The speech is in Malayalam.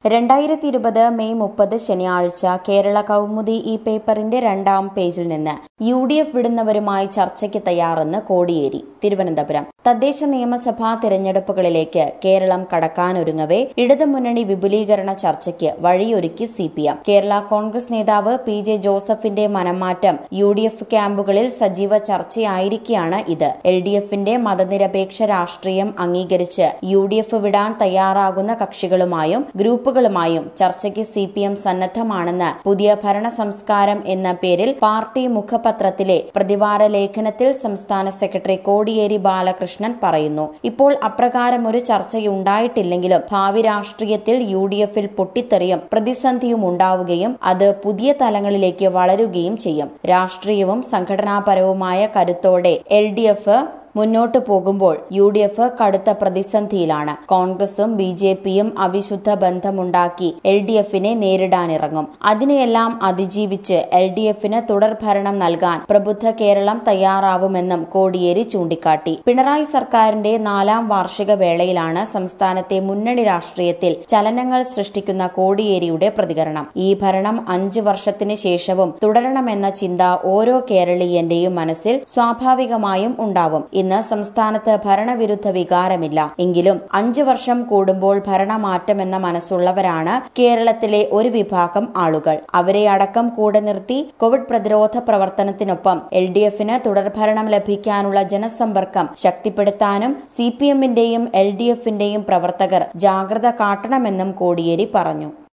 രണ്ടായിരത്തി ഇരുപത് മെയ് മുപ്പത് ശനിയാഴ്ച കേരള കൗമുദി ഈ പേപ്പറിന്റെ രണ്ടാം പേജിൽ നിന്ന് യു ഡി എഫ് വിടുന്നവരുമായി ചർച്ചയ്ക്ക് തയ്യാറെന്ന് കോടിയേരി തിരുവനന്തപുരം തദ്ദേശ നിയമസഭാ തിരഞ്ഞെടുപ്പുകളിലേക്ക് കേരളം കടക്കാനൊരുങ്ങവേ ഇടതുമുന്നണി വിപുലീകരണ ചർച്ചയ്ക്ക് വഴിയൊരുക്കി C P M Kerala Congress നേതാവ് പി ജെ ജോസഫിന്റെ മനംമാറ്റം യു ഡി എഫ് ക്യാമ്പുകളിൽ സജീവ ചർച്ചയായിരിക്കെയാണ് ഇത് എൽ ഡി എഫിന്റെ മതനിരപേക്ഷ രാഷ്ട്രീയം അംഗീകരിച്ച് യു ഡി എഫ് വിടാൻ തയ്യാറാകുന്ന കക്ഷികളുമായും ഗ്രൂപ്പുകളുമായും ചർച്ചയ്ക്ക് സി പി എം സന്നദ്ധമാണെന്ന് പുതിയ ഭരണ സംസ്കാരം എന്ന പേരിൽ പാർട്ടി മുഖപത്രത്തിലെ പ്രതിവാര ലേഖനത്തിൽ സംസ്ഥാന സെക്രട്ടറി കോടിയേരി ബാലകൃഷ്ണൻ പറയുന്നു ഇപ്പോൾ അപ്രകാരമൊരു ചർച്ചയുണ്ടായിട്ടില്ലെങ്കിലും ഭാവി രാഷ്ട്രീയത്തിൽ യു ഡി എഫിൽ പൊട്ടിത്തെറിയും പ്രതിസന്ധിയും ഉണ്ടാവുകയും അത് പുതിയ തലങ്ങളിലേക്ക് വളരുകയും ചെയ്യും രാഷ്ട്രീയവും സംഘടനാപരവുമായ കരുത്തോടെ എൽ ഡി എഫ് മുന്നോട്ടു പോകുമ്പോൾ യു ഡി എഫ് കടുത്ത പ്രതിസന്ധിയിലാണ് കോൺഗ്രസും ബി ജെ പിയും അവിശുദ്ധ ബന്ധമുണ്ടാക്കി എൽ ഡി എഫിനെ നേരിടാനിറങ്ങും അതിനെയെല്ലാം അതിജീവിച്ച് എൽ ഡി എഫിന് തുടർഭരണം നൽകാൻ പ്രബുദ്ധ കേരളം തയ്യാറാവുമെന്നും കോടിയേരി ചൂണ്ടിക്കാട്ടി പിണറായി സർക്കാരിന്റെ നാലാം വാർഷിക വേളയിലാണ് സംസ്ഥാനത്തെ മുന്നണി രാഷ്ട്രീയത്തിൽ ചലനങ്ങൾ സൃഷ്ടിക്കുന്ന കോടിയേരിയുടെ പ്രതികരണം ഈ ഭരണം അഞ്ചു വർഷത്തിന് ശേഷവും തുടരണമെന്ന ചിന്ത ഓരോ കേരളീയന്റെയും മനസ്സിൽ സ്വാഭാവികമായും ഉണ്ടാവും ഇന്ന് സംസ്ഥാനത്ത് ഭരണവിരുദ്ധ വികാരമില്ല എങ്കിലും അഞ്ചു വർഷം കൂടുമ്പോൾ ഭരണമാറ്റമെന്ന മനസ്സുള്ളവരാണ് കേരളത്തിലെ ഒരു വിഭാഗം ആളുകൾ അവരെ അടക്കം കൂടെ നിർത്തി കോവിഡ് പ്രതിരോധ പ്രവർത്തനത്തിനൊപ്പം എൽ ഡി എഫിന് തുടർഭരണം ലഭിക്കാനുള്ള ജനസമ്പർക്കം ശക്തിപ്പെടുത്താനും സി പി എമ്മിന്റെയും എൽ ഡി എഫിന്റെയും പ്രവർത്തകർ ജാഗ്രത കാട്ടണമെന്നും കോടിയേരി പറഞ്ഞു